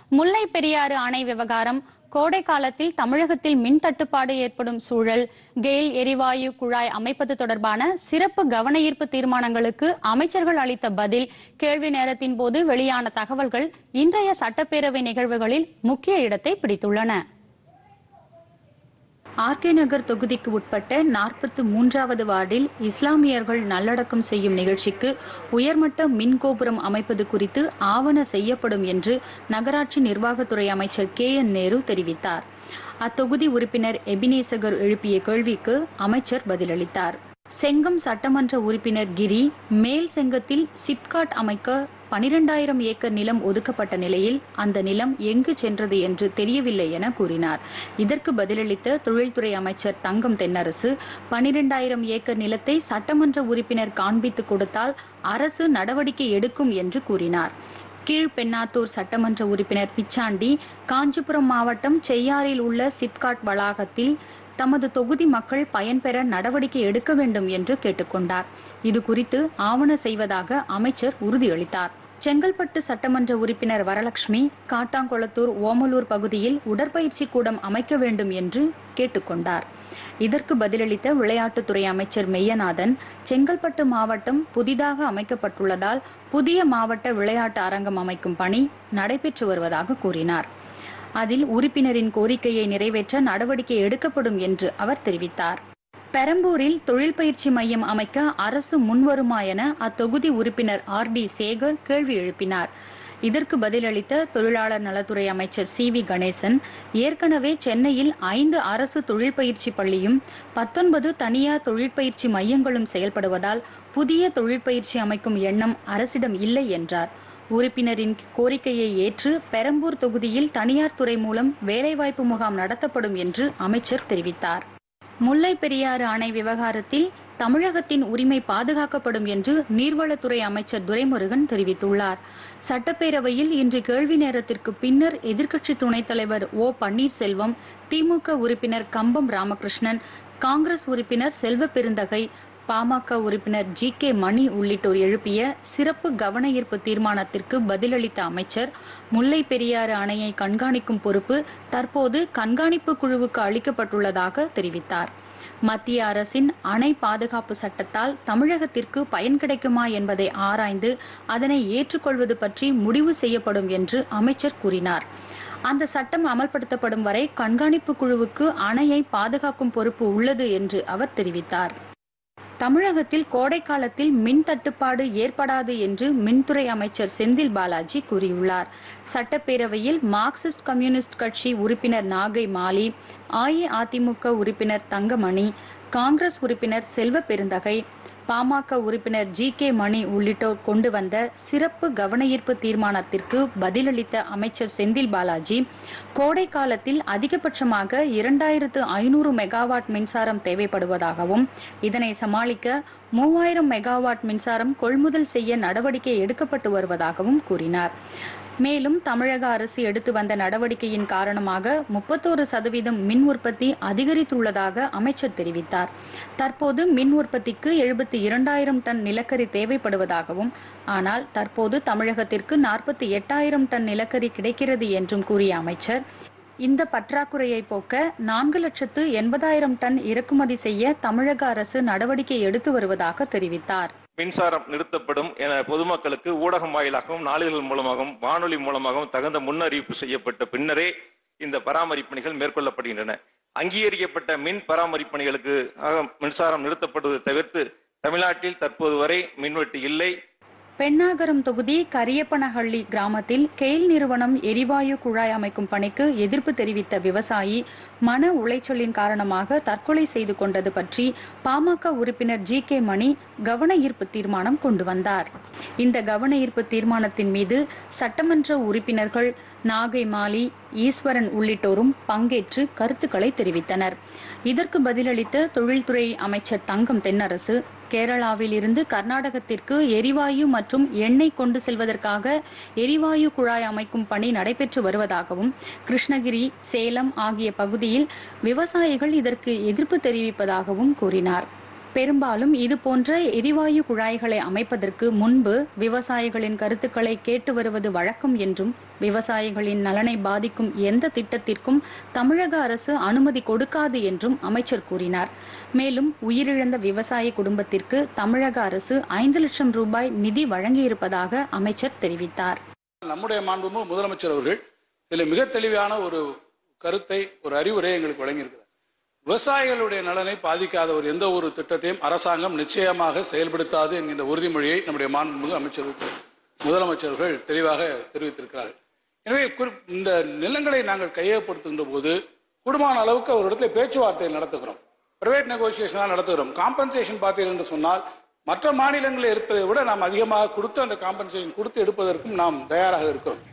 முல்லை பெரியாறு அணை விவகாரம் கோடை காலத்தில் தமிழகத்தில் மின் தட்டுப்பாடு ஏற்படும் சூழல் கெயில் எரிவாயு குழாய் அமைப்பது தொடர்பான சிறப்பு கவன ஈர்ப்பு தீர்மானங்களுக்கு அமைச்சர்கள் அளித்த பதில் கேள்வி நேரத்தின் போது வெளியான தகவல்கள் இன்றைய சட்டப்பேரவை நிகழ்வுகளில் முக்கிய இடத்தை பிடித்துள்ளன ஆர்கே நகர் தொகுதிக்கு உட்பட்ட நாற்பத்து மூன்றாவது வார்டில் இஸ்லாமியர்கள் நல்லடக்கம் செய்யும் நிகழ்ச்சிக்கு உயர்மட்ட மின் கோபுரம் அமைப்பது குறித்து ஆவண செய்யப்படும் என்று நகராட்சி நிர்வாகத்துறை அமைச்சர் கே என் நேரு தெரிவித்தார் அத்தொகுதி உறுப்பினர் எபினேசகர் எழுப்பிய கேள்விக்கு அமைச்சர் பதிலளித்தார் செங்கம் சட்டமன்ற உறுப்பினர் கிரி மேல் செங்கத்தில் சிப்காட் அமைக்க பனிரெண்டாயிரம் ஏக்கர் நிலம் ஒதுக்கப்பட்ட நிலையில் அந்த நிலம் எங்கு சென்றது என்று தெரியவில்லை என கூறினார் இதற்கு பதிலளித்த தொழில்துறை அமைச்சர் தங்கம் தென்னரசு பனிரெண்டாயிரம் ஏக்கர் நிலத்தை சட்டமன்ற உறுப்பினர் காண்பித்து கொடுத்தால் அரசு நடவடிக்கை எடுக்கும் என்று கூறினார் கீழ்பெண்ணாத்தூர் சட்டமன்ற உறுப்பினர் பிச்சாண்டி காஞ்சிபுரம் மாவட்டம் செய்யாறில் உள்ள சிப்காட் வளாகத்தில் தமது தொகுதி மக்கள் பயன்பெற நடவடிக்கை எடுக்க வேண்டும் என்று கேட்டுக்கொண்டார் இது குறித்து ஆவண செய்வதாக அமைச்சர் உறுதியளித்தார் செங்கல்பட்டு சட்டமன்ற உறுப்பினர் வரலட்சுமி காட்டாங்குளத்தூர் ஓமலூர் பகுதியில் உடற்பயிற்சி கூடம் அமைக்க வேண்டும் என்று கேட்டுக்கொண்டார் இதற்கு பதிலளித்த விளையாட்டுத்துறை அமைச்சர் மெய்யநாதன் செங்கல்பட்டு மாவட்டம் புதிதாக அமைக்கப்பட்டுள்ளதால் புதிய மாவட்ட விளையாட்டு அரங்கம் அமைக்கும் பணி நடைபெற்று வருவதாக கூறினார் அதில் உறுப்பினரின் கோரிக்கையை நிறைவேற்ற நடவடிக்கை எடுக்கப்படும் என்று அவர் தெரிவித்தார் பெரம்பூரில் தொழில் பயிற்சி மையம் அமைக்க அரசு முன்வருமா என அத்தொகுதி உறுப்பினர் ஆர் டி சேகர் கேள்வி எழுப்பினார் இதற்கு பதிலளித்த தொழிலாளர் நலத்துறை அமைச்சர் சி வி கணேசன் ஏற்கனவே சென்னையில் ஐந்து அரசு தொழில் பயிற்சி பள்ளியும் பத்தொன்பது தனியார் தொழிற்பயிற்சி மையங்களும் செயல்படுவதால் புதிய தொழிற்பயிற்சி அமைக்கும் எண்ணம் அரசிடம் இல்லை என்றார் உறுப்பினரின் கோரிக்கையை ஏற்று பெரம்பூர் தொகுதியில் தனியார் துறை மூலம் வேலைவாய்ப்பு முகாம் நடத்தப்படும் என்று அமைச்சர் தெரிவித்தார் முல்லை பெரியாறு அணை விவகாரத்தில் தமிழகத்தின் உரிமை பாதுகாக்கப்படும் என்று நீர்வளத்துறை அமைச்சர் துரைமுருகன் தெரிவித்துள்ளார் சட்டப்பேரவையில் இன்று கேள்வி நேரத்திற்கு பின்னர் எதிர்க்கட்சி துணைத் தலைவர் ஓ பன்னீர்செல்வம் திமுக உறுப்பினர் கம்பம் ராமகிருஷ்ணன் காங்கிரஸ் உறுப்பினர் செல்வ பெருந்தகை பாமக உறுப்பினர் ஜி கே மணி உள்ளிட்டோர் எழுப்பிய சிறப்பு கவன ஈர்ப்பு தீர்மானத்திற்கு பதிலளித்த அமைச்சர் முல்லை பெரியாறு அணையை கண்காணிக்கும் பொறுப்பு தற்போது கண்காணிப்பு குழுவுக்கு அளிக்கப்பட்டுள்ளதாக தெரிவித்தார் மத்திய அரசின் அணை பாதுகாப்பு சட்டத்தால் தமிழகத்திற்கு பயன் கிடைக்குமா என்பதை ஆராய்ந்து அதனை ஏற்றுக்கொள்வது பற்றி முடிவு செய்யப்படும் என்று அமைச்சர் கூறினார் அந்த சட்டம் அமல்படுத்தப்படும் வரை கண்காணிப்பு குழுவுக்கு அணையை பாதுகாக்கும் பொறுப்பு உள்ளது என்று அவர் தெரிவித்தார் தமிழகத்தில் கோடை காலத்தில் மின் தட்டுப்பாடு ஏற்படாது என்று மின்துறை அமைச்சர் செந்தில் பாலாஜி கூறியுள்ளார் சட்டப்பேரவையில் மார்க்சிஸ்ட் கம்யூனிஸ்ட் கட்சி உறுப்பினர் நாகை மாலி அஇஅதிமுக உறுப்பினர் தங்கமணி காங்கிரஸ் உறுப்பினர் செல்வ பெருந்தகை பாமக உறுப்பினர் ஜி கே மணி உள்ளிட்டோர் கொண்டு வந்த சிறப்பு கவனஈர்ப்பு தீர்மானத்திற்கு பதிலளித்த அமைச்சர் செந்தில் பாலாஜி கோடை காலத்தில் அதிகபட்சமாக இரண்டாயிரத்து ஐநூறு மெகாவாட் மின்சாரம் தேவைப்படுவதாகவும் இதனை சமாளிக்க மூவாயிரம் மெகாவாட் மின்சாரம் கொள்முதல் செய்ய நடவடிக்கை எடுக்கப்பட்டு வருவதாகவும் கூறினார் மேலும் தமிழக அரசு எடுத்து வந்த நடவடிக்கையின் காரணமாக முப்பத்தோரு சதவீதம் மின் உற்பத்தி அதிகரித்துள்ளதாக அமைச்சர் தெரிவித்தார் தற்போது மின் உற்பத்திக்கு எழுபத்தி இரண்டாயிரம் டன் நிலக்கரி தேவைப்படுவதாகவும் ஆனால் தற்போது தமிழகத்திற்கு நாற்பத்தி எட்டாயிரம் டன் நிலக்கரி கிடைக்கிறது என்றும் கூறிய அமைச்சர் இந்த பற்றாக்குறையை போக்க நான்கு லட்சத்து எண்பதாயிரம் டன் இறக்குமதி செய்ய தமிழக அரசு நடவடிக்கை எடுத்து வருவதாக தெரிவித்தார் மின்சாரம் நிறுத்தப்படும் என பொதுமக்களுக்கு ஊடகம் வாயிலாகவும் நாளிதழ் மூலமாகவும் வானொலி மூலமாகவும் தகுந்த முன்னறிவிப்பு செய்யப்பட்ட பின்னரே இந்த பராமரிப்பு பணிகள் மேற்கொள்ளப்படுகின்றன அங்கீகரிக்கப்பட்ட மின் பராமரிப்பு பணிகளுக்கு ஆக மின்சாரம் நிறுத்தப்படுவதை தவிர்த்து தமிழ்நாட்டில் தற்போது வரை மின்வெட்டு இல்லை பெண்ணாகரம் தொகுதி கரியப்பனஹள்ளி கிராமத்தில் கெயில் நிறுவனம் எரிவாயு குழாய் அமைக்கும் பணிக்கு எதிர்ப்பு தெரிவித்த விவசாயி மன உளைச்சலின் காரணமாக தற்கொலை செய்து கொண்டது பற்றி பாமக உறுப்பினர் ஜி கே மணி கவன ஈர்ப்பு தீர்மானம் கொண்டு வந்தார் இந்த கவன ஈர்ப்பு தீர்மானத்தின் மீது சட்டமன்ற உறுப்பினர்கள் நாகை மாலி ஈஸ்வரன் உள்ளிட்டோரும் பங்கேற்று கருத்துக்களை தெரிவித்தனர் இதற்கு பதிலளித்த தொழில்துறை அமைச்சர் தங்கம் தென்னரசு கேரளாவில் இருந்து கர்நாடகத்திற்கு எரிவாயு மற்றும் எண்ணெய் கொண்டு செல்வதற்காக எரிவாயு குழாய் அமைக்கும் பணி நடைபெற்று வருவதாகவும் கிருஷ்ணகிரி சேலம் ஆகிய பகுதியில் விவசாயிகள் இதற்கு எதிர்ப்பு தெரிவிப்பதாகவும் கூறினார் பெரும்பாலும் இது போன்ற எரிவாயு குழாய்களை அமைப்பதற்கு முன்பு விவசாயிகளின் கருத்துக்களை கேட்டு வருவது வழக்கம் என்றும் விவசாயிகளின் நலனை பாதிக்கும் எந்த திட்டத்திற்கும் தமிழக அரசு அனுமதி கொடுக்காது என்றும் அமைச்சர் கூறினார் மேலும் உயிரிழந்த விவசாய குடும்பத்திற்கு தமிழக அரசு ஐந்து லட்சம் ரூபாய் நிதி வழங்கியிருப்பதாக அமைச்சர் தெரிவித்தார் நம்முடைய மாண்புமிகு முதலமைச்சர் அவர்கள் இதில் மிக தெளிவான ஒரு கருத்தை ஒரு அறிவுரை எங்களுக்கு வழங்கியிருக்கிறார் விவசாயிகளுடைய நலனை பாதிக்காத ஒரு எந்த ஒரு திட்டத்தையும் அரசாங்கம் நிச்சயமாக செயல்படுத்தாது என்கின்ற உறுதிமொழியை நம்முடைய மாண்புமிகு அமைச்சர் முதலமைச்சர்கள் தெளிவாக தெரிவித்திருக்கிறார்கள் எனவே குறி- இந்த நிலங்களை நாங்கள் கையகப்படுத்துகின்ற போது கூடுமான அளவுக்கு ஒரு இடத்துல பேச்சுவார்த்தை நடத்துகிறோம் பிரைவேட் நெகோசியேஷன் நடத்துகிறோம் காம்பன்சேஷன் பார்த்தீர்கள் என்று சொன்னால் மற்ற மாநிலங்களில் இருப்பதை விட நாம் அதிகமாக கொடுத்து அந்த காம்பன்சேஷன் கொடுத்து எடுப்பதற்கும் நாம் தயாராக இருக்கிறோம்